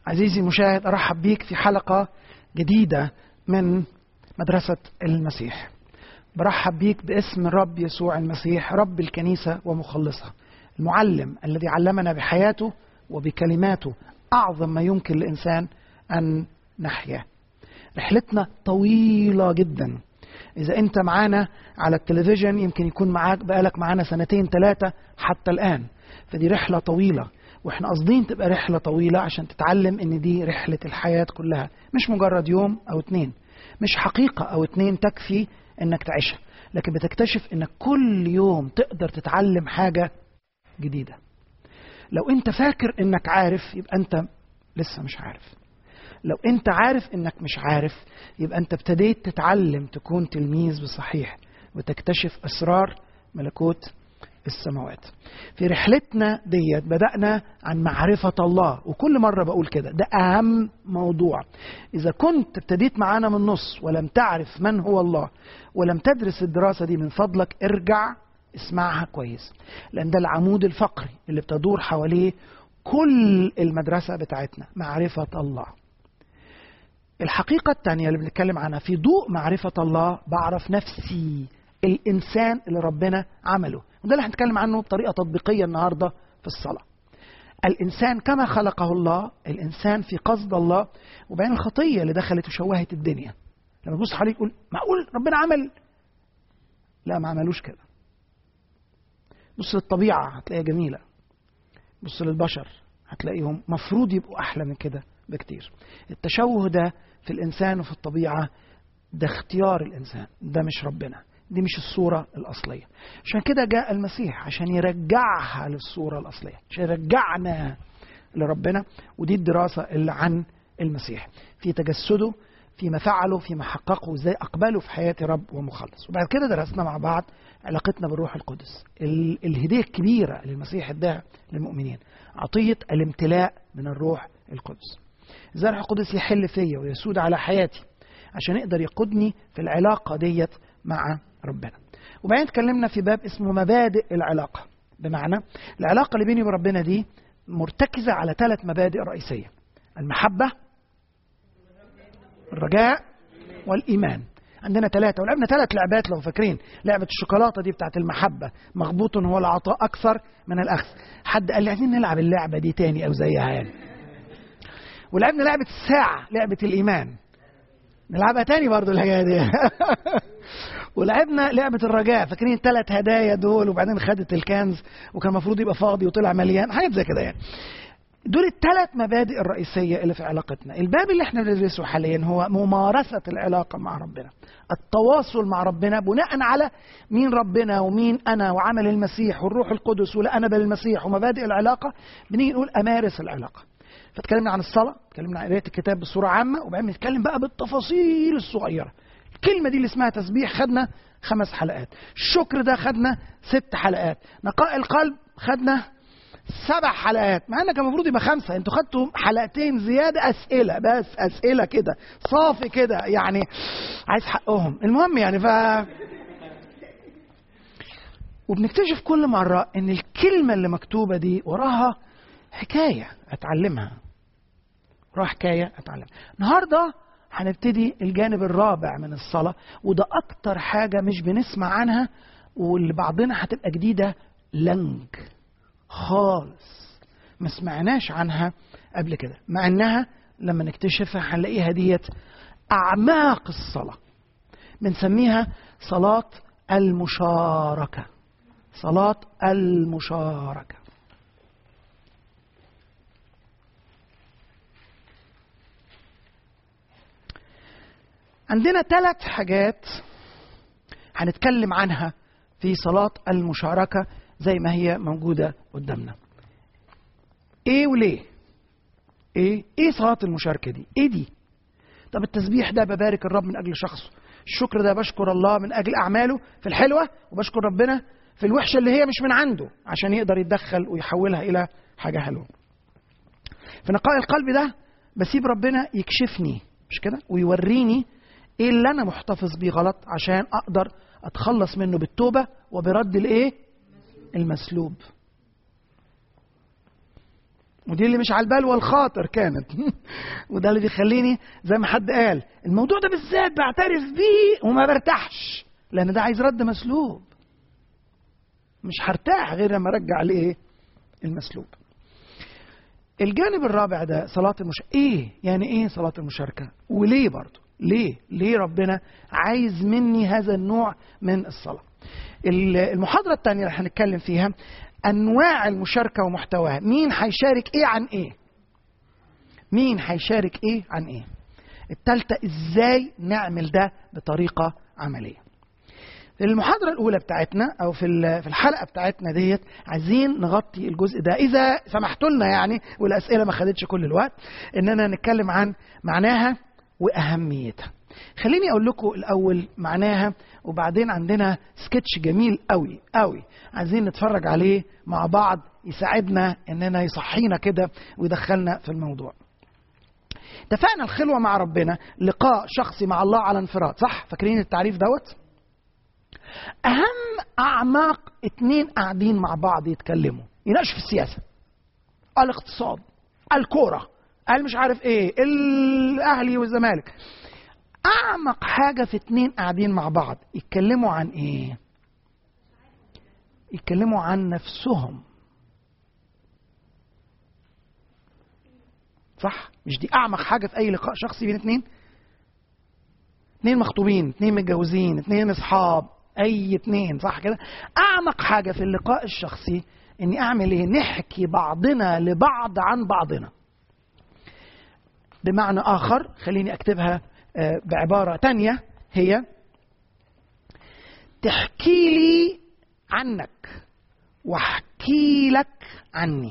عزيزي المشاهد ارحب بيك في حلقه جديده من مدرسه المسيح برحب بيك باسم الرب يسوع المسيح رب الكنيسه ومخلصها المعلم الذي علمنا بحياته وبكلماته اعظم ما يمكن للانسان ان نحياه رحلتنا طويله جدا اذا انت معانا على التلفزيون يمكن يكون معاك بقالك معانا سنتين ثلاثه حتى الان فدي رحله طويله واحنا قاصدين تبقى رحله طويله عشان تتعلم ان دي رحله الحياه كلها مش مجرد يوم او اتنين مش حقيقه او اتنين تكفي انك تعيشها لكن بتكتشف انك كل يوم تقدر تتعلم حاجه جديده لو انت فاكر انك عارف يبقى انت لسه مش عارف لو انت عارف انك مش عارف يبقى انت ابتديت تتعلم تكون تلميذ بصحيح وتكتشف اسرار ملكوت السماوات في رحلتنا ديت بدأنا عن معرفة الله وكل مرة بقول كده ده أهم موضوع إذا كنت ابتديت معانا من النص ولم تعرف من هو الله ولم تدرس الدراسة دي من فضلك ارجع اسمعها كويس لأن ده العمود الفقري اللي بتدور حواليه كل المدرسة بتاعتنا معرفة الله الحقيقة الثانية اللي بنتكلم عنها في ضوء معرفة الله بعرف نفسي الإنسان اللي ربنا عمله وده اللي هنتكلم عنه بطريقة تطبيقية النهاردة في الصلاة الإنسان كما خلقه الله الإنسان في قصد الله وبين الخطية اللي دخلت وشوهت الدنيا لما تبص حواليك تقول معقول ربنا عمل لا ما عملوش كده بص للطبيعة هتلاقيها جميلة بص للبشر هتلاقيهم مفروض يبقوا أحلى من كده بكتير التشوه ده في الإنسان وفي الطبيعة ده اختيار الإنسان ده مش ربنا دي مش الصورة الأصلية عشان كده جاء المسيح عشان يرجعها للصورة الأصلية عشان يرجعنا لربنا ودي الدراسة اللي عن المسيح في تجسده فيما فعله فيما حققه ازاي اقبله في حياه رب ومخلص وبعد كده درسنا مع بعض علاقتنا بالروح القدس ال- الهديه الكبيره اللي المسيح اداها للمؤمنين عطيه الامتلاء من الروح القدس ازاي الروح القدس يحل فيا ويسود على حياتي عشان يقدر يقودني في العلاقه ديت مع ربنا وبعدين اتكلمنا في باب اسمه مبادئ العلاقه بمعنى العلاقه اللي بيني وبين دي مرتكزه على ثلاث مبادئ رئيسيه المحبه الرجاء والايمان عندنا ثلاثة ولعبنا ثلاث لعبات لو فاكرين لعبة الشوكولاتة دي بتاعت المحبة مغبوط هو العطاء أكثر من الأخذ حد قال لي عايزين نلعب اللعبة دي تاني أو زيها يعني ولعبنا لعبة الساعة لعبة الإيمان نلعبها تاني برضو الحكاية دي ولعبنا لعبة الرجاء فاكرين الثلاث هدايا دول وبعدين خدت الكنز وكان المفروض يبقى فاضي وطلع مليان حاجات زي كده يعني دول الثلاث مبادئ الرئيسية اللي في علاقتنا الباب اللي احنا بندرسه حاليا هو ممارسة العلاقة مع ربنا التواصل مع ربنا بناء على مين ربنا ومين أنا وعمل المسيح والروح القدس ولا أنا بالمسيح ومبادئ العلاقة بنيجي نقول أمارس العلاقة فتكلمنا عن الصلاة اتكلمنا عن قراية الكتاب بصورة عامة وبعدين نتكلم بقى بالتفاصيل الصغيرة الكلمة دي اللي اسمها تسبيح خدنا خمس حلقات الشكر ده خدنا ست حلقات نقاء القلب خدنا سبع حلقات مع ان كان المفروض يبقى خمسه انتوا خدتوا حلقتين زياده اسئله بس اسئله كده صافي كده يعني عايز حقهم المهم يعني ف وبنكتشف كل مره ان الكلمه اللي مكتوبه دي وراها حكايه اتعلمها وراها حكايه اتعلمها النهارده هنبتدي الجانب الرابع من الصلاه وده اكتر حاجه مش بنسمع عنها واللي بعضنا هتبقى جديده لنج خالص ما سمعناش عنها قبل كده مع انها لما نكتشفها هنلاقيها ديت اعماق الصلاه بنسميها صلاه المشاركه صلاه المشاركه عندنا ثلاث حاجات هنتكلم عنها في صلاه المشاركه زي ما هي موجودة قدامنا ايه وليه ايه ايه صلاة المشاركة دي ايه دي طب التسبيح ده ببارك الرب من اجل شخصه الشكر ده بشكر الله من اجل اعماله في الحلوة وبشكر ربنا في الوحشة اللي هي مش من عنده عشان يقدر يتدخل ويحولها الى حاجة حلوة في نقاء القلب ده بسيب ربنا يكشفني مش كده ويوريني ايه اللي انا محتفظ بيه غلط عشان اقدر اتخلص منه بالتوبة وبرد الايه المسلوب ودي اللي مش على البال والخاطر كانت وده اللي بيخليني زي ما حد قال الموضوع ده بالذات بعترف بيه وما برتاحش لان ده عايز رد مسلوب مش هرتاح غير لما ارجع لايه المسلوب الجانب الرابع ده صلاة المشاركة ايه يعني ايه صلاة المشاركة وليه برضه ليه ليه ربنا عايز مني هذا النوع من الصلاة المحاضرة الثانية اللي هنتكلم فيها انواع المشاركة ومحتواها مين هيشارك ايه عن ايه مين هيشارك ايه عن ايه الثالثة ازاي نعمل ده بطريقة عملية المحاضرة الأولى بتاعتنا أو في في الحلقة بتاعتنا ديت عايزين نغطي الجزء ده إذا سمحتوا لنا يعني والأسئلة ما خدتش كل الوقت إننا نتكلم عن معناها وأهميتها. خليني أقول لكم الأول معناها وبعدين عندنا سكتش جميل قوي قوي عايزين نتفرج عليه مع بعض يساعدنا إننا يصحينا كده ويدخلنا في الموضوع. اتفقنا الخلوة مع ربنا لقاء شخصي مع الله على انفراد صح؟ فاكرين التعريف دوت؟ اهم اعماق اتنين قاعدين مع بعض يتكلموا يناقشوا في السياسه الاقتصاد الكوره قال مش عارف ايه الاهلي والزمالك اعمق حاجه في اتنين قاعدين مع بعض يتكلموا عن ايه يتكلموا عن نفسهم صح مش دي اعمق حاجه في اي لقاء شخصي بين اتنين اتنين مخطوبين اتنين متجوزين اتنين اصحاب اي اتنين صح كده اعمق حاجه في اللقاء الشخصي اني اعمل ايه نحكي بعضنا لبعض عن بعضنا بمعنى اخر خليني اكتبها بعباره تانية هي تحكي لي عنك واحكي لك عني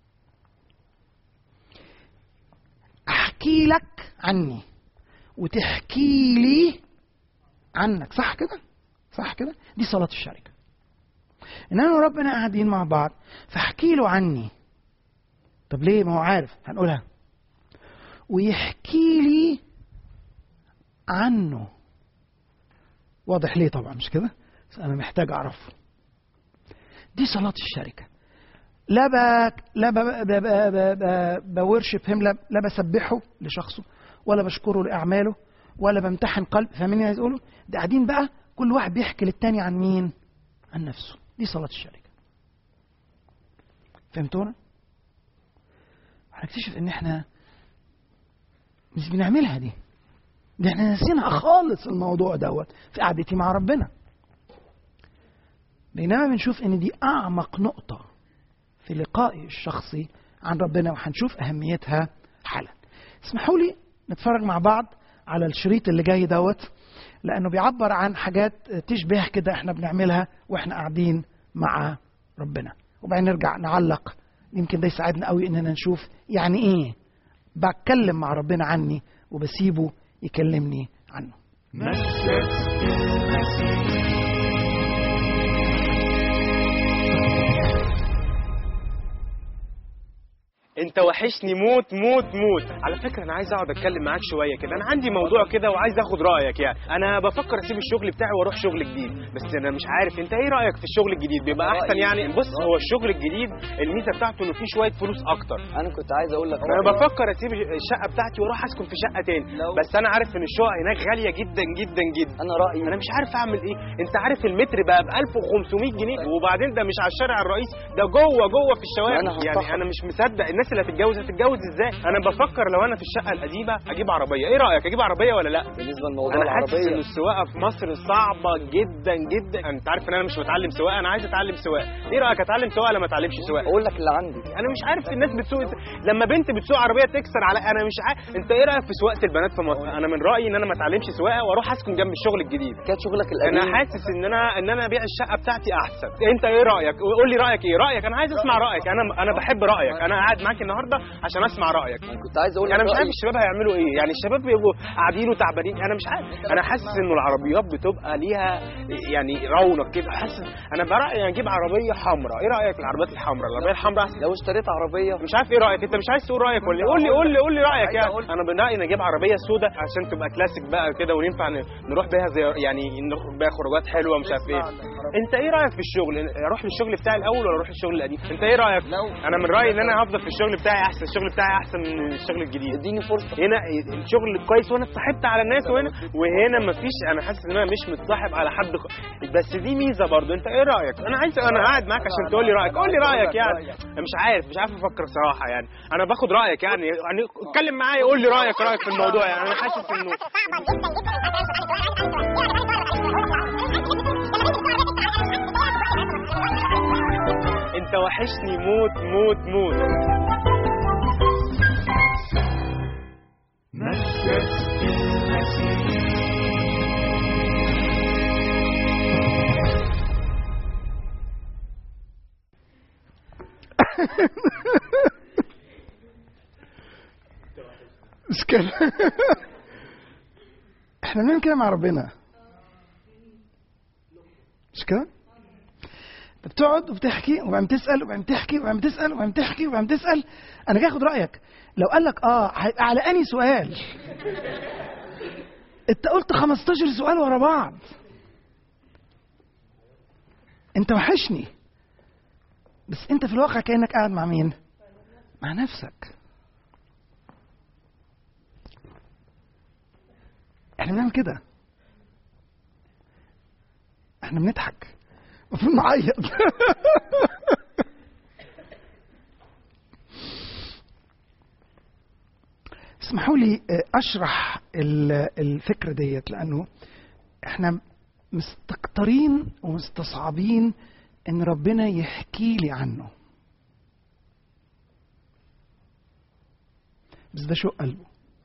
احكي لك عني وتحكي لي عنك صح كده صح كده دي صلاة الشركة إن أنا وربنا قاعدين مع بعض فاحكي له عني طب ليه ما هو عارف هنقولها ويحكي لي عنه واضح ليه طبعا مش كده بس أنا محتاج أعرفه دي صلاة الشركة لا ب... لا ب... ب... ب... ب... بورشب هم لا, لا بسبحه لشخصه ولا بشكره لأعماله ولا بمتحن قلب فاهمين عايز اقوله؟ ده قاعدين بقى كل واحد بيحكي للتاني عن مين؟ عن نفسه دي صلاة الشركة فهمتونا؟ هنكتشف ان احنا مش بنعملها دي دي احنا نسينا خالص الموضوع دوت في قعدتي مع ربنا بينما بنشوف ان دي اعمق نقطة في لقائي الشخصي عن ربنا وهنشوف اهميتها حالا اسمحوا لي نتفرج مع بعض على الشريط اللي جاي دوت لانه بيعبر عن حاجات تشبه كده احنا بنعملها واحنا قاعدين مع ربنا وبعدين نرجع نعلق يمكن ده يساعدنا قوي اننا نشوف يعني ايه بتكلم مع ربنا عني وبسيبه يكلمني عنه انت وحشني موت موت موت على فكره انا عايز اقعد اتكلم معاك شويه كده انا عندي موضوع كده وعايز اخد رايك يعني انا بفكر اسيب الشغل بتاعي واروح شغل جديد بس انا مش عارف انت ايه رايك في الشغل الجديد بيبقى احسن يعني بص هو الشغل الجديد الميزه بتاعته انه فيه شويه فلوس اكتر انا كنت عايز اقول لك انا بفكر اسيب الشقه بتاعتي واروح اسكن في شقه تاني لو- بس انا عارف ان الشقق هناك غاليه جدا جدا جدا انا رايي انا مش عارف اعمل ايه انت عارف المتر بقى ب 1500 جنيه وبعدين ده مش على الشارع الرئيسي ده جوه جوه في الشوارع أنا يعني هفتحك. انا مش مصدق الناس اللي هتتجوز هتتجوز ازاي انا بفكر لو انا في الشقه القديمه اجيب عربيه ايه رايك اجيب عربيه ولا لا بالنسبه لموضوع انا حاسس ان العربيه السواقه في مصر صعبه جدا جدا انت عارف ان انا مش متعلم سواقه انا عايز اتعلم سواقه ايه رايك اتعلم سواقه ولا ما اتعلمش سواقه اقول لك اللي عندي انا مش عارف الناس بتسوق إزاي. لما بنت بتسوق عربيه تكسر على انا مش عارف انت ايه رايك في سواقه البنات في مصر انا من رايي ان انا ما اتعلمش سواقه واروح اسكن جنب الشغل الجديد كانت شغلك انا القديم حاسس ان انا ان انا ابيع الشقه بتاعتي احسن انت ايه رايك قول لي رايك ايه رايك انا عايز اسمع رايك انا انا بحب رايك انا قاعد معاك النهارده عشان اسمع رايك انا كنت عايز اقول لك انا مش عارف رأيي. الشباب هيعملوا ايه يعني الشباب بيبقوا قاعدين وتعبانين انا مش عارف انا حاسس انه العربيات بتبقى ليها يعني رونق كده حاسس انا برايي اجيب عربيه حمراء ايه رايك في العربيات الحمراء العربيه الحمراء احسن لو اشتريت عربيه مش عارف ايه رايك انت مش عايز تقول رايك ولا إيه؟ قول لي قول لي قول لي رايك عايز يعني أقول- انا برايي نجيب عربيه سوداء عشان تبقى كلاسيك بقى كده وننفع ن- نروح بيها زي يعني نخرج بيها خروجات حلوه مش عارف ايه انت ايه رايك في الشغل اروح للشغل بتاعي الاول ولا اروح للشغل القديم انت ايه رايك لو انا من رايي ان انا هفضل في الشغل بتاعي احسن الشغل بتاعي احسن من الشغل الجديد اديني فرصه هنا الشغل كويس وانا اتصاحبت على الناس وهنا وهنا مفيش انا حاسس ان انا مش متصاحب على حد خ... بس دي ميزه برضو انت ايه رايك انا عايز انا قاعد معاك عشان تقول لي رايك قول لي رايك يعني أنا مش عارف مش عارف افكر صراحه يعني انا باخد رايك يعني يعني اتكلم معايا قول لي رايك رايك في الموضوع يعني انا حاسس انه انت وحشني موت موت موت مش كده احنا بنعمل كده مع ربنا مش كده انت بتقعد وبتحكي وبعدين تسال وبعدين تحكي وبعدين تسال وبعدين تحكي وبعدين تسال انا جاي اخد رايك لو قال لك اه هيبقى على انهي سؤال انت قلت 15 سؤال ورا بعض انت وحشني بس انت في الواقع كانك قاعد مع مين مع نفسك احنا بنعمل كده احنا بنضحك المفروض نعيط اسمحوا لي اشرح ال- الفكره ديت لانه احنا مستكترين ومستصعبين ان ربنا يحكي لي عنه بس ده شو قلبه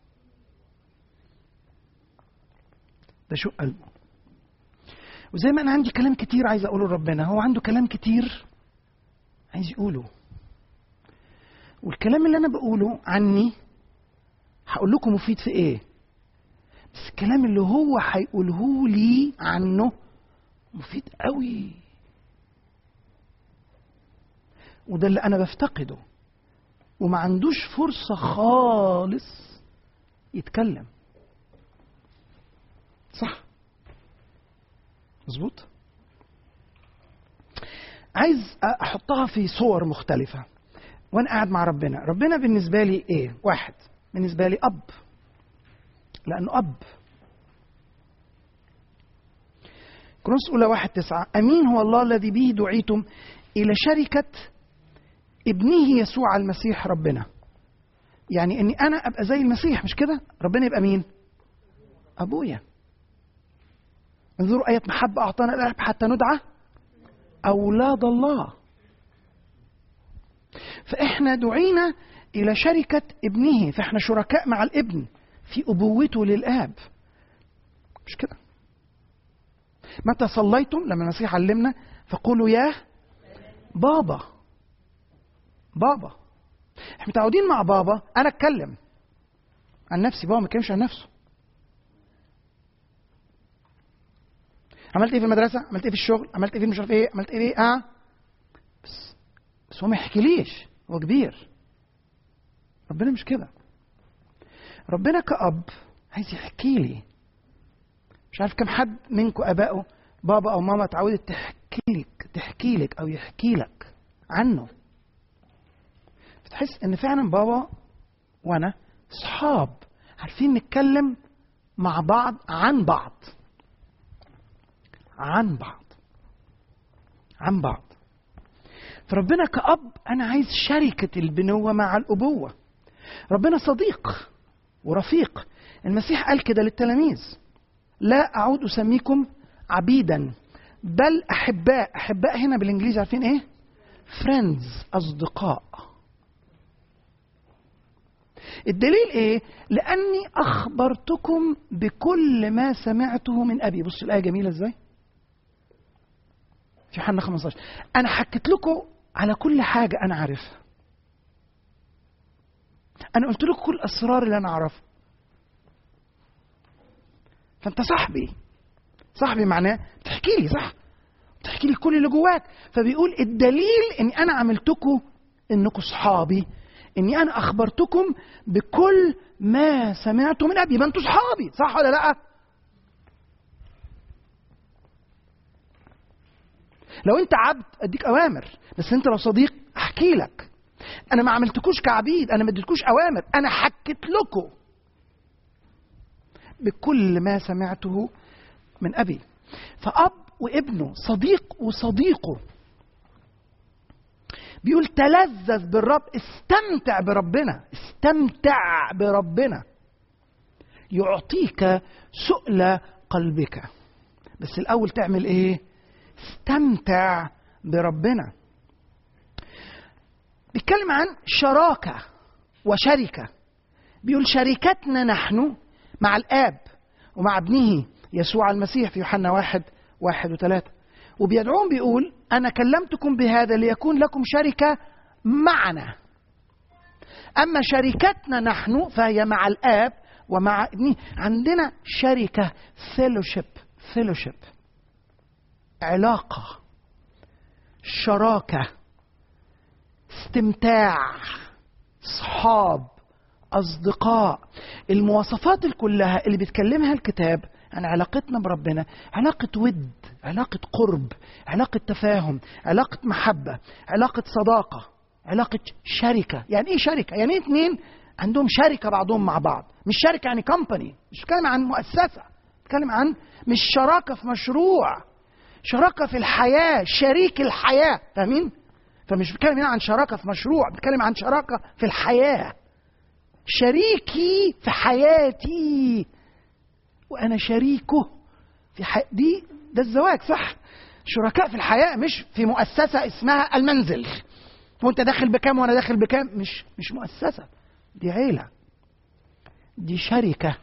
ده شو قلبه وزي ما انا عندي كلام كتير عايز اقوله لربنا هو عنده كلام كتير عايز يقوله والكلام اللي انا بقوله عني هقول لكم مفيد في ايه بس الكلام اللي هو هيقوله لي عنه مفيد قوي وده اللي انا بفتقده وما عندوش فرصة خالص يتكلم صح مظبوط عايز احطها في صور مختلفة وانا قاعد مع ربنا ربنا بالنسبة لي ايه واحد بالنسبة لي اب لانه اب كرونس اولى واحد تسعة امين هو الله الذي به دعيتم الى شركة ابنه يسوع المسيح ربنا يعني اني انا ابقى زي المسيح مش كده ربنا يبقى مين ابويا انظروا آية محبة أعطانا الأب حتى ندعى أولاد الله فإحنا دعينا إلى شركة ابنه فإحنا شركاء مع الابن في أبوته للآب مش كده متى صليتم لما المسيح علمنا فقولوا يا بابا بابا احنا متعودين مع بابا انا اتكلم عن نفسي بابا ما يتكلمش عن نفسه عملت ايه في المدرسه عملت ايه في الشغل عملت ايه في مش عارف ايه عملت ايه اه بس بس هو ما يحكيليش هو كبير ربنا مش كده ربنا كأب عايز يحكي لي مش عارف كم حد منكم ابائه بابا او ماما اتعودت تحكي لك تحكي لك او يحكي لك عنه فتحس ان فعلا بابا وانا صحاب عارفين نتكلم مع بعض عن بعض عن بعض عن بعض فربنا كأب أنا عايز شركة البنوة مع الأبوة ربنا صديق ورفيق المسيح قال كده للتلاميذ لا أعود أسميكم عبيدا بل أحباء أحباء هنا بالإنجليزي عارفين إيه friends أصدقاء الدليل ايه لاني اخبرتكم بكل ما سمعته من ابي بص الايه جميله ازاي في يوحنا 15 انا حكيت لكم على كل حاجه انا عارفها انا قلت لكم كل الاسرار اللي انا اعرفها فانت صاحبي صاحبي معناه بتحكي لي صح بتحكي لي كل اللي جواك فبيقول الدليل اني انا عملتكم انكم صحابي اني انا اخبرتكم بكل ما سمعته من ابي ما انتوا صحابي صح ولا لا لو انت عبد اديك اوامر بس انت لو صديق احكي لك انا ما عملتكوش كعبيد انا ما اديتكوش اوامر انا حكيت لكم بكل ما سمعته من ابي فاب وابنه صديق وصديقه بيقول تلذذ بالرب استمتع بربنا استمتع بربنا يعطيك سؤل قلبك بس الاول تعمل ايه استمتع بربنا بيتكلم عن شراكه وشركه بيقول شركتنا نحن مع الاب ومع ابنه يسوع المسيح في يوحنا واحد واحد وثلاثة وبيدعوهم بيقول أنا كلمتكم بهذا ليكون لكم شركة معنا أما شركتنا نحن فهي مع الآب ومع ابنه عندنا شركة فيلوشيب فيلوشيب علاقة شراكة استمتاع صحاب أصدقاء المواصفات كلها اللي بيتكلمها الكتاب عن علاقتنا بربنا علاقة ود علاقة قرب علاقة تفاهم علاقة محبة علاقة صداقة علاقة شركة يعني ايه شركة يعني ايه اتنين عندهم شركة بعضهم مع بعض مش شركة يعني كومباني مش بتكلم عن مؤسسة بتكلم عن مش شراكة في مشروع شراكة في الحياة شريك الحياة فاهمين فمش بتكلم هنا عن شراكة في مشروع بتكلم عن شراكة في الحياة شريكي في حياتي وانا شريكه في حي... دي ده الزواج صح شركاء في الحياه مش في مؤسسه اسمها المنزل وانت داخل بكام وانا داخل بكام مش مش مؤسسه دي عيله دي شركه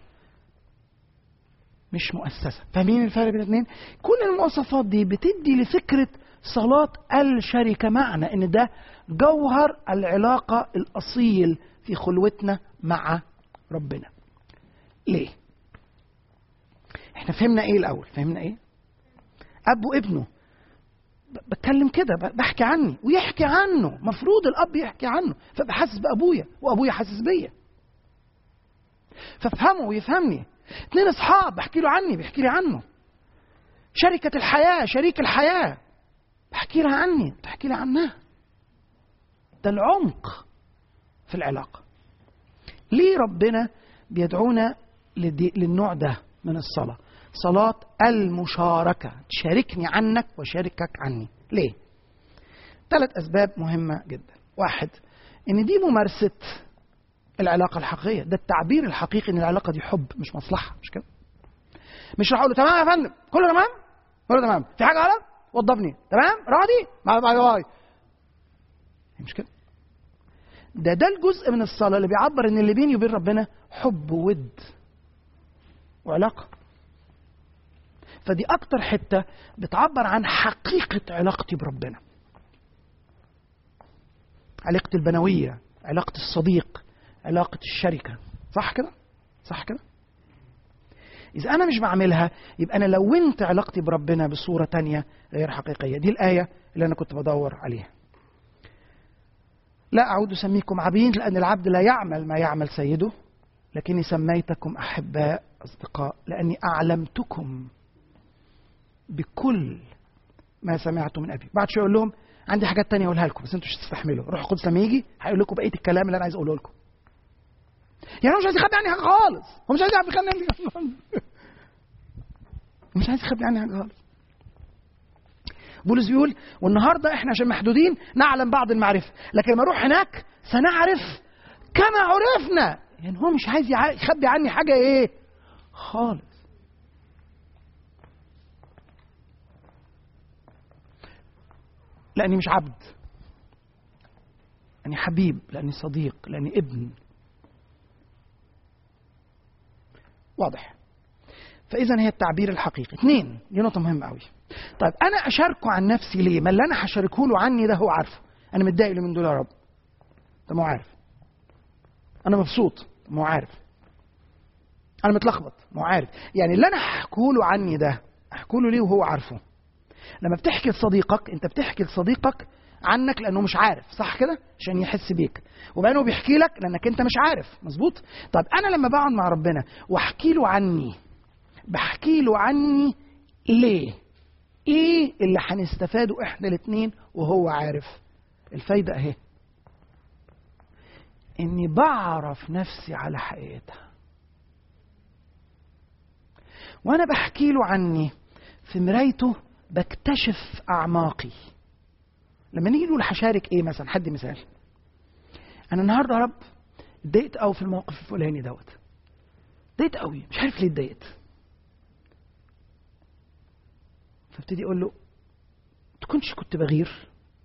مش مؤسسه فاهمين الفرق بين الاثنين كل المواصفات دي بتدي لفكره صلاه الشركه معنا ان ده جوهر العلاقه الاصيل في خلوتنا مع ربنا ليه احنا فهمنا ايه الاول فهمنا ايه اب وابنه بتكلم كده بحكي عني ويحكي عنه مفروض الاب يحكي عنه فابقى حاسس بابويا وابويا حاسس بيا فافهمه ويفهمني اتنين اصحاب بحكي له عني بيحكي لي عنه شركة الحياة شريك الحياة بحكي لها عني بتحكي لي عنها ده العمق في العلاقة ليه ربنا بيدعونا للنوع ده من الصلاة صلاة المشاركة تشاركني عنك وشاركك عني ليه؟ ثلاث أسباب مهمة جدا واحد إن دي ممارسة العلاقة الحقيقية ده التعبير الحقيقي إن العلاقة دي حب مش مصلحة مش كده؟ مش راح أقول له تمام يا فندم كله تمام؟ كله تمام في حاجة غلط؟ وضبني تمام؟ راضي؟ باي باي باي مش كده؟ ده ده الجزء من الصلاة اللي بيعبر إن اللي بيني وبين ربنا حب وود وعلاقة فدي أكتر حتة بتعبر عن حقيقة علاقتي بربنا علاقتي البنوية علاقة الصديق علاقة الشركة صح كده؟ صح كده؟ إذا أنا مش بعملها يبقى أنا لونت علاقتي بربنا بصورة تانية غير حقيقية دي الآية اللي أنا كنت بدور عليها لا أعود أسميكم عبيد لأن العبد لا يعمل ما يعمل سيده لكني سميتكم أحباء أصدقاء لأني أعلمتكم بكل ما سمعت من أبي بعد شوية أقول لهم عندي حاجات تانية أقولها لكم بس أنتوا مش تستحملوا روح القدس لما يجي هيقول لكم بقية الكلام اللي أنا عايز أقوله لكم يعني هو مش عايز يخبي عني حاجة خالص هو مش عايز يعرف يخبي عني حاجة خالص مش عايز يخبي عني حاجة خالص بولس بيقول والنهارده احنا عشان محدودين نعلم بعض المعرفه لكن لما اروح هناك سنعرف كما عرفنا يعني هو مش عايز يخبي عني حاجه ايه خالص لاني مش عبد لاني حبيب لاني صديق لاني ابن واضح فاذا هي التعبير الحقيقي اثنين دي نقطه مهمه قوي طيب انا اشاركه عن نفسي ليه ما اللي انا هشاركه له عني ده هو عارفه انا متضايق من دول يا رب طب ما هو عارف انا مبسوط ما هو عارف انا متلخبط ما هو عارف يعني اللي انا هحكيه له عني ده احكيه له ليه وهو عارفه لما بتحكي لصديقك انت بتحكي لصديقك عنك لانه مش عارف صح كده عشان يحس بيك وبقى هو بيحكي لك لانك انت مش عارف مظبوط طب انا لما بقعد مع ربنا واحكي له عني بحكي له عني ليه ايه اللي هنستفاده احنا الاتنين وهو عارف الفايدة اهي اني بعرف نفسي على حقيقتها وانا بحكي له عني في مرايته بكتشف اعماقي لما نيجي نقول هشارك ايه مثلا حد مثال انا النهارده يا رب اتضايقت قوي في الموقف الفلاني دوت اتضايقت قوي مش عارف ليه اتضايقت فابتدي اقول له تكونش كنت بغير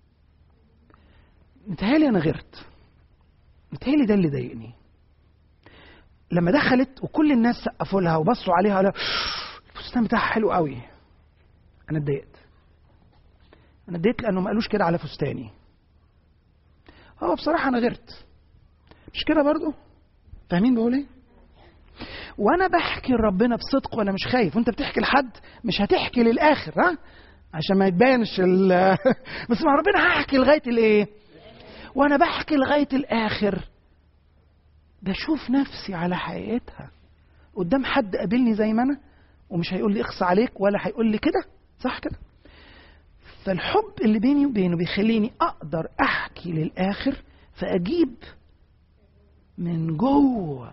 متهيألي انا غيرت متهيألي ده اللي ضايقني لما دخلت وكل الناس سقفوا لها وبصوا عليها قالوا الفستان بتاعها حلو قوي انا اتضايقت انا اتضايقت لانه ما قالوش كده على فستاني هو بصراحه انا غيرت مش كده برضو فاهمين بقول ايه وانا بحكي لربنا بصدق وانا مش خايف وانت بتحكي لحد مش هتحكي للاخر ها عشان ما يتبانش ال بس مع ربنا هحكي لغايه الايه وانا بحكي لغايه الاخر بشوف نفسي على حقيقتها قدام حد قابلني زي ما انا ومش هيقول لي اخص عليك ولا هيقول لي كده صح كده فالحب اللي بيني وبينه بيخليني اقدر احكي للاخر فاجيب من جوه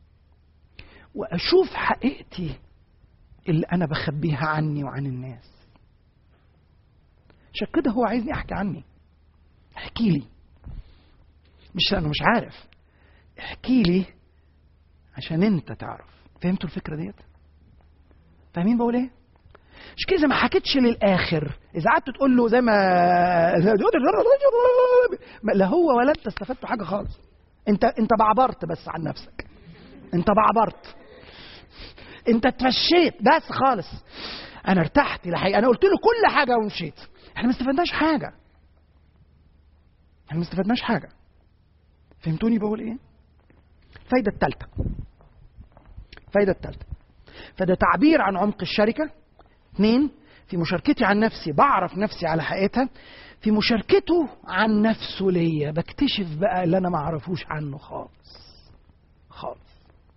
واشوف حقيقتي اللي انا بخبيها عني وعن الناس عشان كده هو عايزني احكي عني احكي لي مش انا مش عارف احكي لي عشان انت تعرف فهمتوا الفكره ديت فاهمين بقول ايه مش كده ما حكيتش للاخر اذا قعدت تقول له زي ما لا هو ولا انت استفدتوا حاجه خالص انت انت بعبرت بس عن نفسك انت بعبرت انت اتفشيت بس خالص انا ارتحت الحقيقه انا قلت له كل حاجه ومشيت احنا ما استفدناش حاجه احنا ما استفدناش حاجه فهمتوني بقول ايه الفايده الثالثه الفايده الثالثه فده تعبير عن عمق الشركه اثنين في مشاركتي عن نفسي بعرف نفسي على حقيقتها في مشاركته عن نفسه ليا بكتشف بقى اللي انا ما اعرفوش عنه خالص خالص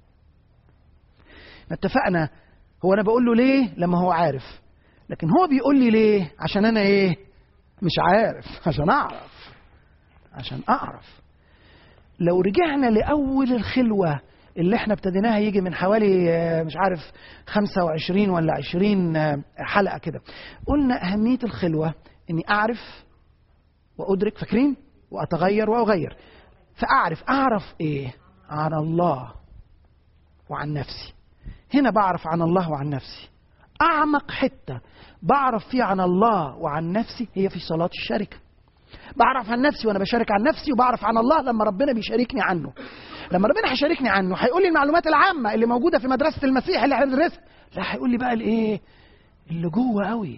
ما اتفقنا هو انا بقول له ليه لما هو عارف لكن هو بيقول لي ليه عشان انا ايه مش عارف عشان اعرف عشان اعرف لو رجعنا لاول الخلوه اللي احنا ابتديناها يجي من حوالي آه، مش عارف 25 ولا 20 آه، حلقه كده قلنا اهميه الخلوه اني اعرف وادرك فاكرين واتغير واغير فاعرف اعرف ايه عن الله وعن نفسي هنا بعرف عن الله وعن نفسي اعمق حته بعرف فيها عن الله وعن نفسي هي في صلاه الشركه بعرف عن نفسي وانا بشارك عن نفسي وبعرف عن الله لما ربنا بيشاركني عنه لما ربنا هيشاركني عنه هيقول لي المعلومات العامه اللي موجوده في مدرسه المسيح اللي هندرسها لا هيقول لي بقى الايه اللي جوه قوي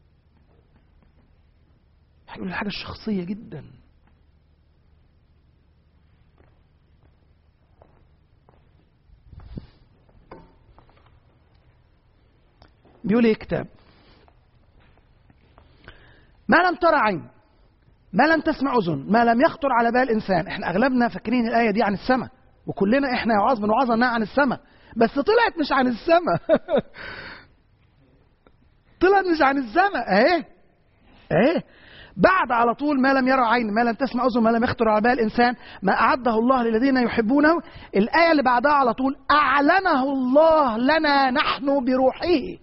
هيقول لي الحاجه الشخصيه جدا بيقول ايه كتاب ما لم ترى عين ما لم تسمع اذن ما لم يخطر على بال انسان احنا اغلبنا فاكرين الايه دي عن السماء وكلنا احنا يا من وعظ انها عن السماء بس طلعت مش عن السماء طلعت مش عن السماء اهي اهي بعد على طول ما لم يرى عين ما لم تسمع اذن ما لم يخطر على بال انسان ما اعده الله للذين يحبونه الايه اللي بعدها على طول اعلنه الله لنا نحن بروحه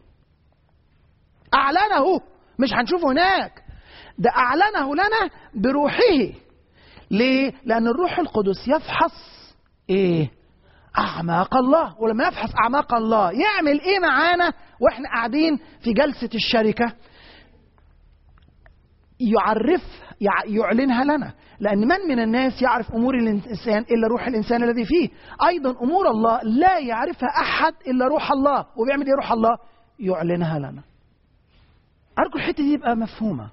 اعلنه مش هنشوفه هناك ده اعلنه لنا بروحه ليه لان الروح القدس يفحص ايه اعماق الله ولما يفحص اعماق الله يعمل ايه معانا واحنا قاعدين في جلسه الشركه يعرف يع- يعلنها لنا لأن من من الناس يعرف أمور الإنسان إلا روح الإنسان الذي فيه أيضا أمور الله لا يعرفها أحد إلا روح الله وبيعمل إيه روح الله يعلنها لنا أرجو الحتة دي يبقى مفهومة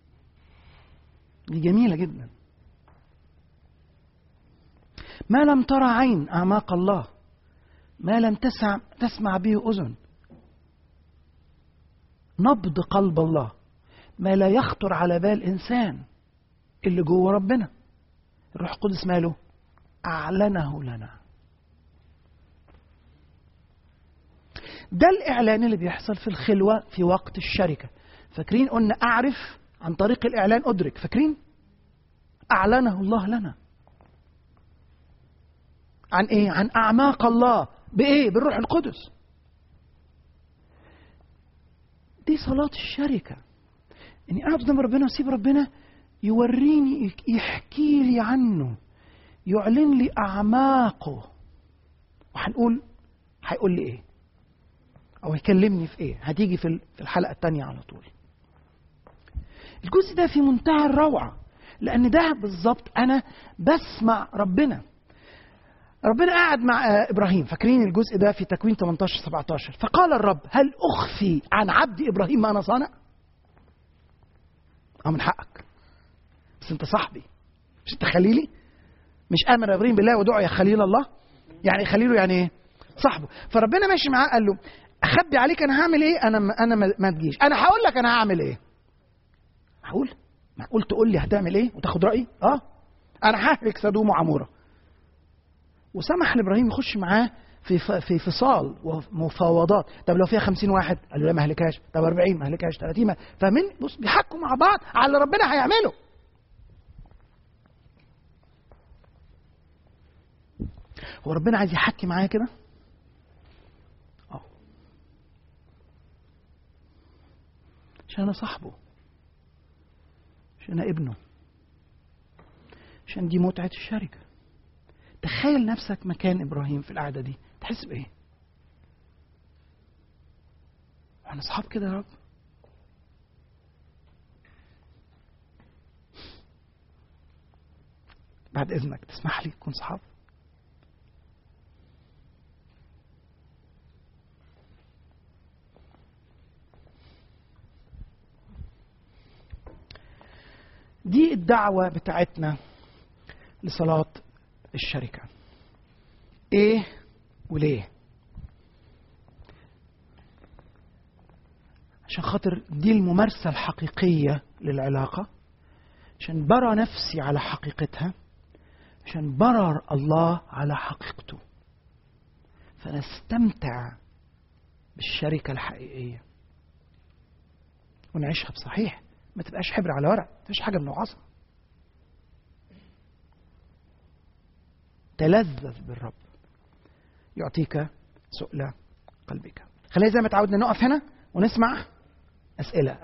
دي جميلة جدا ما لم ترى عين أعماق الله ما لم تسع تسمع به أذن نبض قلب الله ما لا يخطر على بال إنسان اللي جوه ربنا الروح القدس ماله أعلنه لنا ده الإعلان اللي بيحصل في الخلوة في وقت الشركة فاكرين قلنا اعرف عن طريق الاعلان ادرك فاكرين اعلنه الله لنا عن ايه عن اعماق الله بايه بالروح القدس دي صلاة الشركة اني اقعد قدام ربنا واسيب ربنا يوريني يحكي لي عنه يعلن لي اعماقه وهنقول هيقول لي ايه او هيكلمني في ايه هتيجي في ال- في الحلقه الثانيه على طول الجزء ده في منتهى الروعه لان ده بالظبط انا بسمع ربنا ربنا قاعد مع آه، ابراهيم فاكرين الجزء ده في تكوين 18 17 فقال الرب هل اخفي عن عبدي ابراهيم ما انا صانع اه من حقك بس انت صاحبي مش انت خليلي مش امر ابراهيم بالله ودعا يا خليل الله يعني خليله يعني ايه صاحبه فربنا ماشي معاه قال له اخبي عليك انا هعمل ايه انا ما انا ما- ما تجيش انا هقول لك انا هعمل ايه هقول معقول تقول لي هتعمل ايه وتاخد رايي اه انا ههلك سدوم وعموره وسمح لابراهيم يخش معاه في ف- في فصال ومفاوضات طب لو فيها خمسين واحد قال له لا ما اهلكهاش طب 40 ما اهلكهاش 30 ما فاهمين بص بيحكوا مع بعض على اللي ربنا هيعمله هو ربنا عايز يحكي معايا كده اه عشان انا صاحبه عشان انا ابنه عشان دي متعه الشركه تخيل نفسك مكان ابراهيم في القعده دي تحس بايه احنا اصحاب كده يا رب بعد اذنك تسمح لي نكون صحاب دي الدعوة بتاعتنا لصلاة الشركة ايه وليه عشان خاطر دي الممارسة الحقيقية للعلاقة عشان برى نفسي على حقيقتها عشان برى الله على حقيقته فنستمتع بالشركة الحقيقية ونعيشها بصحيح ما تبقاش حبر على ورق ما تبقاش حاجة منوعصة تلذذ بالرب يعطيك سؤل قلبك خلينا زي ما تعودنا نقف هنا ونسمع أسئلة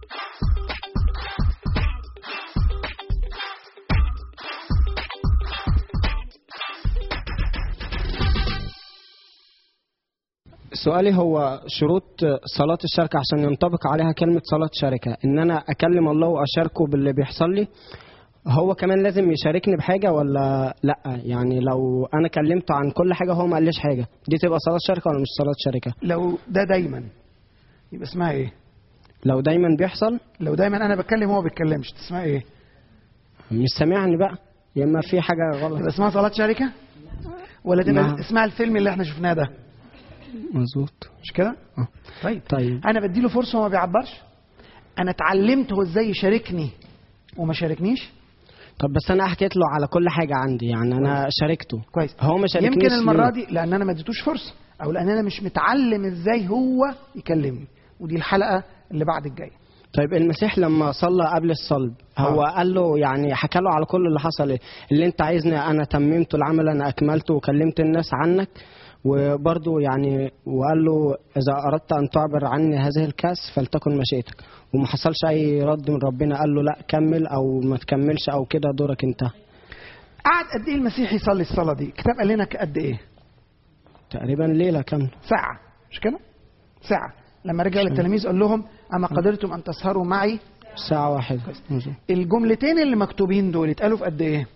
سؤالي هو شروط صلاة الشركة عشان ينطبق عليها كلمة صلاة شركة إن أنا أكلم الله وأشاركه باللي بيحصل لي هو كمان لازم يشاركني بحاجة ولا لأ يعني لو أنا كلمته عن كل حاجة هو ما قاليش حاجة دي تبقى صلاة شركة ولا مش صلاة شركة لو ده دايما يبقى اسمها ايه لو دايما بيحصل لو دايما انا بتكلم وهو بيتكلمش اسمها ايه مش سامعني بقى يا إما في حاجة غلط تبقى اسمها صلاة شركة ولا تبقى نعم. اسمها الفيلم اللي احنا شفناه ده مظبوط مش كده آه. طيب طيب انا بديله فرصه وما بيعبرش انا اتعلمت هو ازاي يشاركني وما شاركنيش طب بس أنا حكيت له على كل حاجة عندي يعني أنا شاركته كويس هو ما شاركنيش يمكن المره ليه؟ دي لان انا ما اديتوش فرصه او لان انا مش متعلم ازاي هو يكلمني ودي الحلقه اللي بعد الجايه طيب المسيح لما صلى قبل الصلب هو آه. قال له يعني حكى له على كل اللي حصل إيه؟ اللي انت عايزني انا تممته العمل انا اكملته وكلمت الناس عنك وبرضه يعني وقال له اذا اردت ان تعبر عني هذه الكاس فلتكن مشيئتك وما حصلش اي رد من ربنا قال له لا كمل او ما تكملش او كده دورك انتهى قعد قد ايه المسيح يصلي الصلاه دي الكتاب قال لنا قد ايه تقريبا ليله كامله ساعه مش كده ساعه لما رجع للتلاميذ قال لهم اما قدرتم ان تسهروا معي ساعه واحده مظبوط. الجملتين اللي مكتوبين دول اتقالوا في قد ايه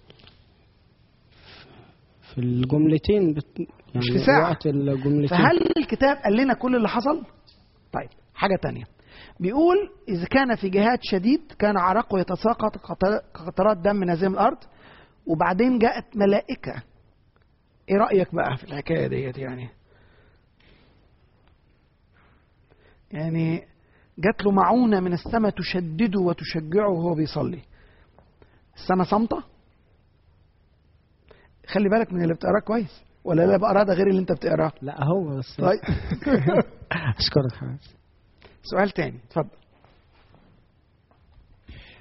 في الجملتين بت... يعني مش في ساعة. وقت الجملتين فهل الكتاب قال لنا كل اللي حصل طيب حاجة تانية بيقول إذا كان في جهاد شديد كان عرقه يتساقط كقطر- كقطرات دم نازل من الأرض وبعدين جاءت ملائكة إيه رأيك بقى في الحكاية ديت يعني يعني جات له معونة من السماء تشدده وتشجعه وهو بيصلي السماء صامتة خلي بالك من اللي بتقراه كويس ولا اللي بقراه ده غير اللي انت بتقراه لا هو بس طيب اشكرك حبيبي سؤال تاني اتفضل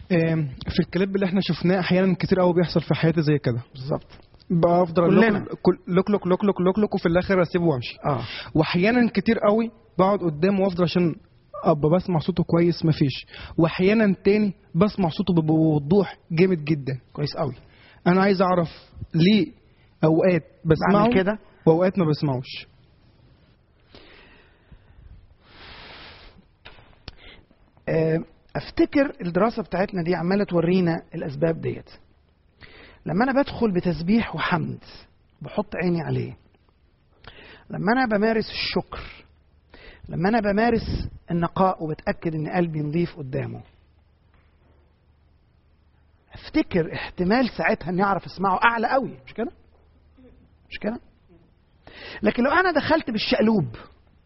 آم، في الكليب اللي احنا شفناه احيانا كتير قوي بيحصل في حياتي زي كده بالظبط بفضل كلنا. لوك لوك لوك لوك لوك لوك لوك لوك وفي الاخر اسيبه وامشي اه واحيانا كتير قوي بقعد قدامه وافضل عشان ابقى بسمع صوته كويس مفيش واحيانا تاني بسمع صوته بوضوح جامد جدا كويس قوي انا عايز اعرف ليه اوقات بسمعه بعمل كده واوقات ما بسمعوش آه، افتكر الدراسه بتاعتنا دي عماله تورينا الاسباب ديت لما انا بدخل بتسبيح وحمد بحط عيني عليه لما انا بمارس الشكر لما انا بمارس النقاء وبتاكد ان قلبي نظيف قدامه افتكر احتمال ساعتها اني اعرف اسمعه اعلى قوي مش كده مش كده لكن لو انا دخلت بالشقلوب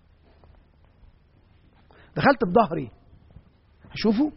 دخلت بظهري هشوفه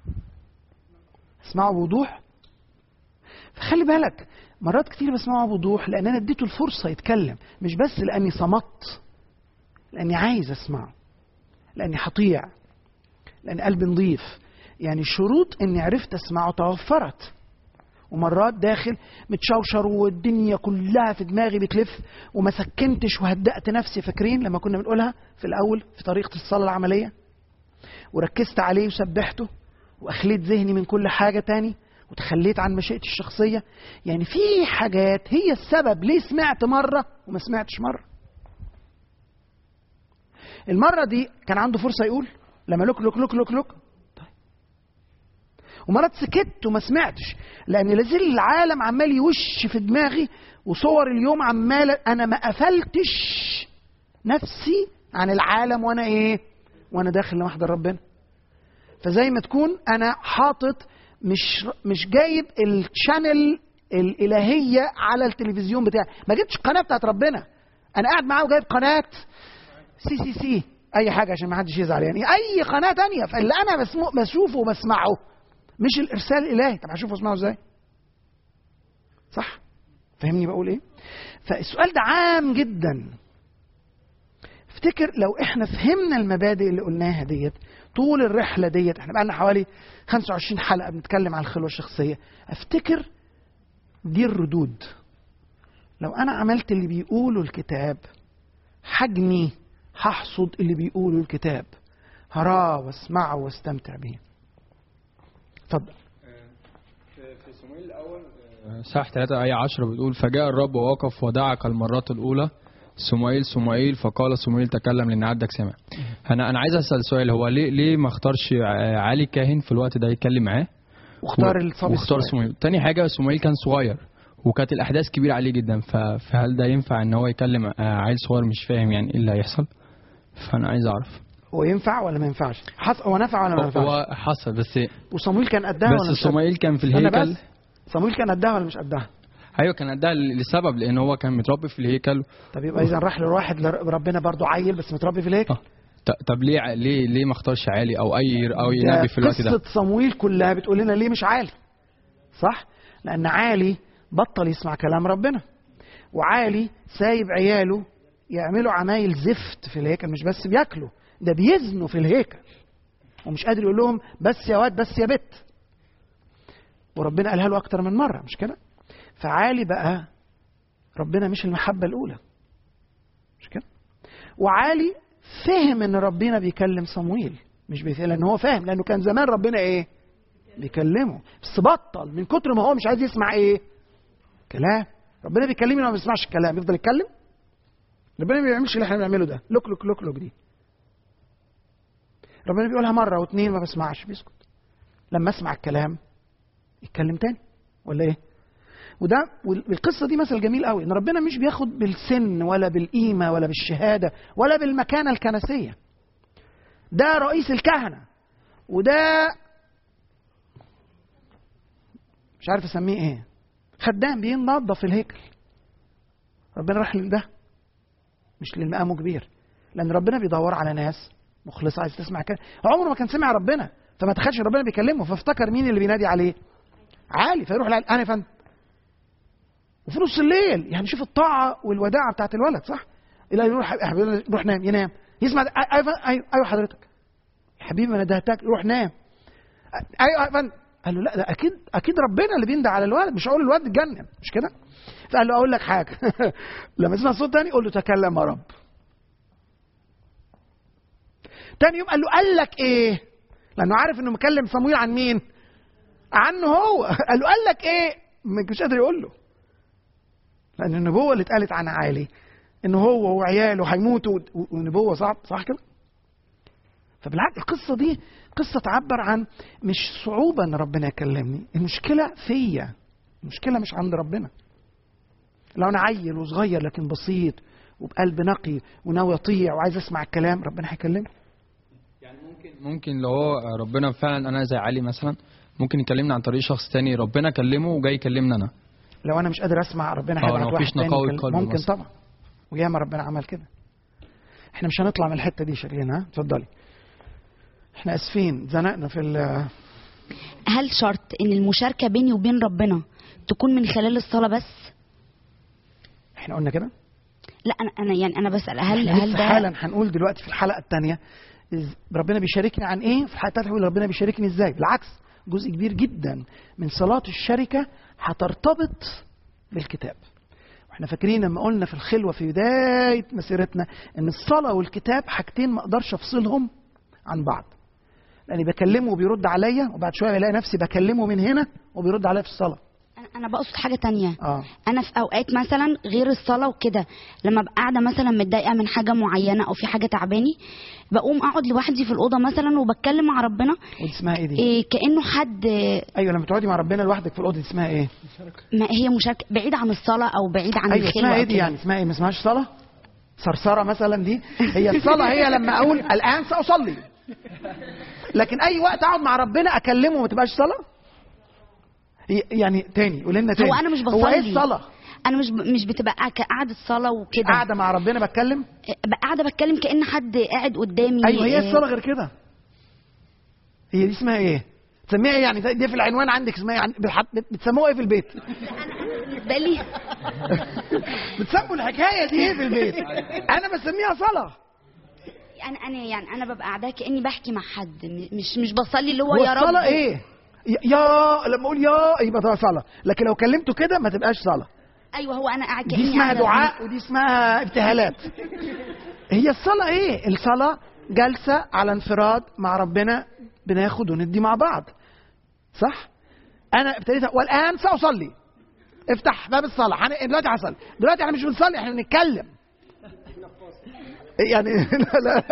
اسمعه بوضوح فخلي بالك مرات كتير بسمعه بوضوح لان انا اديته الفرصه يتكلم مش بس لاني صمت لاني عايز اسمعه لاني هطيع لان قلبي نظيف يعني شروط اني عرفت اسمعه توفرت ومرات داخل متشوشر والدنيا كلها في دماغي بتلف وما سكنتش وهدأت نفسي فاكرين لما كنا بنقولها في الاول في طريقه الصلاه العمليه وركزت عليه وسبحته واخليت ذهني من كل حاجه تاني وتخليت عن مشيئتي الشخصيه يعني في حاجات هي السبب ليه سمعت مره وما سمعتش مره المره دي كان عنده فرصه يقول لما لوك لوك لوك لوك لوك طيب ومرات سكت وما سمعتش لان لازال العالم عمال يوش في دماغي وصور اليوم عماله انا ما قفلتش نفسي عن العالم وانا ايه وانا داخل لمحضر ربنا فزي ما تكون انا حاطط مش مش جايب الشانل الالهيه على التلفزيون بتاعي ما جبتش القناه بتاعت ربنا انا قاعد معاه وجايب قناه سي سي سي اي حاجه عشان ما حدش يزعل يعني اي قناه تانية فاللي انا بسمو بشوفه وبسمعه مش الارسال الالهي طب هشوفه واسمعه ازاي صح فاهمني بقول ايه فالسؤال ده عام جدا افتكر لو احنا فهمنا المبادئ اللي قلناها ديت طول الرحله ديت احنا بقالنا حوالي 25 حلقه بنتكلم عن الخلوه الشخصيه افتكر دي الردود لو انا عملت اللي بيقوله الكتاب حجمي هحصد اللي بيقوله الكتاب هراه واسمعه واستمتع به اتفضل في صمويل الاول صح 3 آية 10 بتقول فجاء الرب ووقف ودعك المرات الأولى سموئيل سموئيل فقال سموئيل تكلم لأن عبدك سمع أنا أنا عايز أسأل سؤال هو ليه ليه ما اختارش ع- علي كاهن في الوقت ده يتكلم معاه واختار و- الصبي واختار الصغير. سموئيل تاني حاجة سموئيل كان صغير وكانت الأحداث كبيرة عليه جدا ف- فهل ده ينفع إن هو يكلم آه، عيل صغير مش فاهم يعني إيه اللي هيحصل فأنا عايز أعرف هو ينفع ولا ما ينفعش حص... هو نفع ولا ما نفعش هو حصل بس وصمويل كان قدها ولا بس مش قدها؟ سموئيل كان في استنى الهيكل بس صمويل كان قدها ولا مش قدها ايوه كان قدها لسبب لان هو كان متربي في الهيكل طب يبقى اذا راح لواحد لر- ربنا برضو عيل بس متربي في الهيكل اه ط- طب ليه ع- ليه ليه ما اختارش عالي او اي او اي ده نبي في الوقت ده قصة صمويل كلها بتقول لنا ليه مش عالي صح لأن عالي بطل يسمع كلام ربنا وعالي سايب عياله يعملوا عمايل زفت في الهيكل مش بس بياكلوا ده بيزنوا في الهيكل ومش قادر يقول لهم بس يا واد بس يا بت وربنا قالها له أكتر من مرة مش كده فعالي بقى ربنا مش المحبة الأولى مش كده وعالي فهم ان ربنا بيكلم صمويل مش بيفهم لان هو فاهم لانه كان زمان ربنا ايه بيكلمه بس بطل من كتر ما هو مش عايز يسمع ايه كلام ربنا بيكلمني وما بيسمعش الكلام يفضل يتكلم ربنا ما بيعملش اللي احنا بنعمله ده لوك لوك لوك لوك دي ربنا بيقولها مره واثنين ما بسمعش بيسكت لما اسمع الكلام يتكلم تاني ولا ايه وده والقصه دي مثل جميل قوي ان ربنا مش بياخد بالسن ولا بالقيمه ولا بالشهاده ولا بالمكانه الكنسيه ده رئيس الكهنه وده مش عارف اسميه ايه خدام بينظف الهيكل ربنا راح لده مش للمقامه كبير لان ربنا بيدور على ناس مخلصه عايز تسمع كده عمره ما كان سمع ربنا فما تخيلش ربنا بيكلمه فافتكر مين اللي بينادي عليه عالي فيروح لقال انا يا فندم وفي نص الليل يعني شوف الطاعه والوداعه بتاعت الولد صح؟ الى يروح يا حبيبي يروح نام ينام يسمع ايوه ايوه ايوه حضرتك يا حبيبي انا دهتك روح نام ايوه يا فندم قال له لا ده اكيد اكيد ربنا اللي بيندى على الولد مش هقول الولد اتجنن مش كده فقال له اقول لك حاجه لما تسمع صوت تاني قول له تكلم يا رب تاني يوم قال له قال لك ايه لانه عارف انه مكلم صمويل عن مين عنه هو قال له قال لك ايه مش قادر يقول له لان النبوه اللي اتقالت عن عالي ان هو وعياله هيموتوا والنبوه صعب صح كده فبالعكس القصه دي قصه تعبر عن مش صعوبه ان ربنا يكلمني المشكله فيا المشكله مش عند ربنا لو انا عيل وصغير لكن بسيط وبقلب نقي وناوي اطيع وعايز اسمع الكلام ربنا هيكلمني يعني ممكن ممكن لو هو ربنا فعلا انا زي علي مثلا ممكن يكلمني عن طريق شخص تاني ربنا كلمه وجاي يكلمني انا لو انا مش قادر اسمع ربنا اه، هيبعت لو واحد مفيش تاني نقاوة يكلم- قلب ممكن مثلا. طبعا وياما ربنا عمل كده احنا مش هنطلع من الحته دي شكلنا ها اتفضلي احنا اسفين زنقنا في ال- هل شرط ان المشاركه بيني وبين ربنا تكون من خلال الصلاه بس احنا قلنا كده لا انا انا يعني انا بسال هل احنا هل لسه ده حالا هنقول دلوقتي في الحلقه الثانيه ربنا بيشاركني عن ايه في الحلقه الثالثه هيقول ربنا بيشاركني ازاي بالعكس جزء كبير جدا من صلاه الشركه هترتبط بالكتاب واحنا فاكرين لما قلنا في الخلوه في بدايه مسيرتنا ان الصلاه والكتاب حاجتين ما اقدرش افصلهم عن بعض لاني بكلمه وبيرد عليا وبعد شويه بلاقي نفسي بكلمه من هنا وبيرد عليا في الصلاه انا انا بقصد حاجه تانية اه انا في اوقات مثلا غير الصلاه وكده لما ابقى قاعده مثلا متضايقه من حاجه معينه او في حاجه تعباني بقوم اقعد لوحدي في الاوضه مثلا وبتكلم مع ربنا ودي اسمها ايه دي؟ إيه كانه حد ايوه لما تقعدي مع ربنا لوحدك في الاوضه دي اسمها ايه؟ ما هي مشاركه بعيد عن الصلاه او بعيد عن ايوه الخلوه اسمها ايه أو دي كده. يعني اسمها ايه ما اسمهاش صلاه صرصره مثلا دي هي الصلاه هي لما اقول الان ساصلي لكن اي وقت اقعد مع ربنا اكلمه ما تبقاش صلاه هي- يعني تاني قول لنا تاني هو انا مش هو ايه بصلي الصلاه انا مش ب... مش بتبقى قاعده صلاه وكده قاعده مع ربنا بتكلم بقى قاعده بتكلم كان حد قاعد قدامي ايوه هي إيه، الصلاه غير كده هي دي اسمها ايه تسميها ايه يعني دي في العنوان عندك اسمها إيه؟ يعني بتحط- بتسموها ايه في البيت بالنسبه لي بتسموا الحكايه دي ايه في البيت انا بسميها صلاه انا انا يعني انا ببقى قاعده كاني بحكي مع حد م- مش مش بصلي اللي هو هو يا رب الصلاة ايه؟ يا- يا لما اقول يا يبقى ده صلاة، لكن لو كلمته كده ما تبقاش صلاة. ايوه هو انا قاعد كاني دي اسمها قاعدة- دعاء ودي اسمها ابتهالات. هي الصلاة ايه؟ الصلاة جلسة على انفراد مع ربنا بناخد وندي مع بعض. صح؟ أنا ابتديت والآن سأصلي. افتح باب الصلاة، هن- دلوقتي هصلي، دلوقتي احنا مش بنصلي احنا بنتكلم. يعني لا لا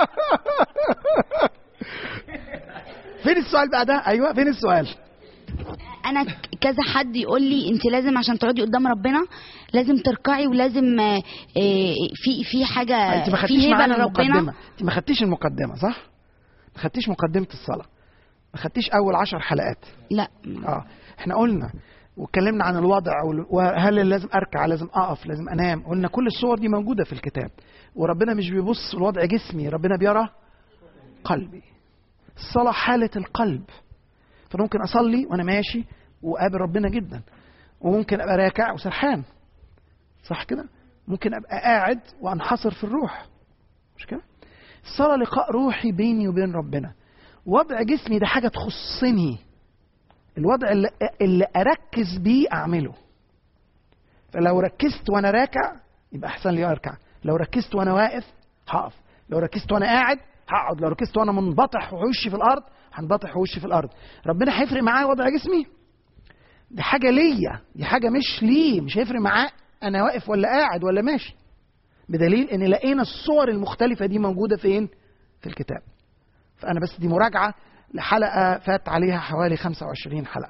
فين السؤال بقى ده؟ ايوه فين السؤال؟ انا ك- كذا حد يقول لي انت لازم عشان تقعدي قدام ربنا لازم تركعي ولازم آه، آه، في في حاجه انت ما في خدتيش هبه معانا لربنا المقدمه انت ما خدتيش المقدمه صح ما خدتيش مقدمه الصلاه ما خدتيش اول عشر حلقات لا اه احنا قلنا واتكلمنا عن الوضع وال- وهل لازم اركع لازم اقف لازم انام قلنا كل الصور دي موجوده في الكتاب وربنا مش بيبص لوضع جسمي ربنا بيرى قلبي الصلاه حاله القلب فانا ممكن اصلي وانا ماشي واقابل ربنا جدا وممكن ابقى راكع وسرحان صح كده ممكن ابقى قاعد وانحصر في الروح مش كده الصلاه لقاء روحي بيني وبين ربنا وضع جسمي ده حاجه تخصني الوضع اللي, اللي اركز بيه اعمله فلو ركزت وانا راكع يبقى احسن لي اركع لو ركزت وانا واقف هقف لو ركزت وانا قاعد هقعد لو ركزت وانا منبطح ووشي في الارض هنبطح وشي في الارض ربنا هيفرق معايا وضع جسمي دي حاجه ليا دي حاجه مش ليه مش هيفرق معاه انا واقف ولا قاعد ولا ماشي بدليل ان لقينا الصور المختلفه دي موجوده فين في الكتاب فانا بس دي مراجعه لحلقه فات عليها حوالي 25 حلقه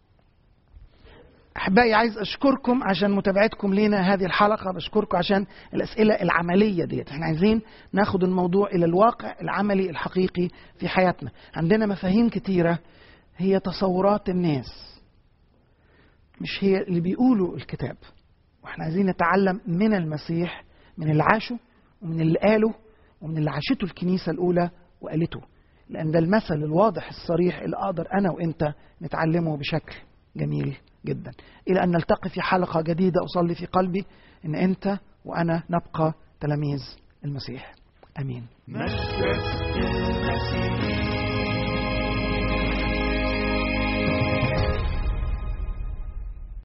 احبائي عايز اشكركم عشان متابعتكم لينا هذه الحلقه بشكركم عشان الاسئله العمليه ديت احنا عايزين ناخد الموضوع الى الواقع العملي الحقيقي في حياتنا عندنا مفاهيم كتيره هي تصورات الناس مش هي اللي بيقولوا الكتاب واحنا عايزين نتعلم من المسيح من اللي عاشه ومن اللي قاله ومن اللي عاشته الكنيسه الاولى وقالته لان ده المثل الواضح الصريح اللي اقدر انا وانت نتعلمه بشكل جميل جدا الى ان نلتقي في حلقه جديده اصلي في قلبي ان انت وانا نبقى تلاميذ المسيح امين مجد المسيح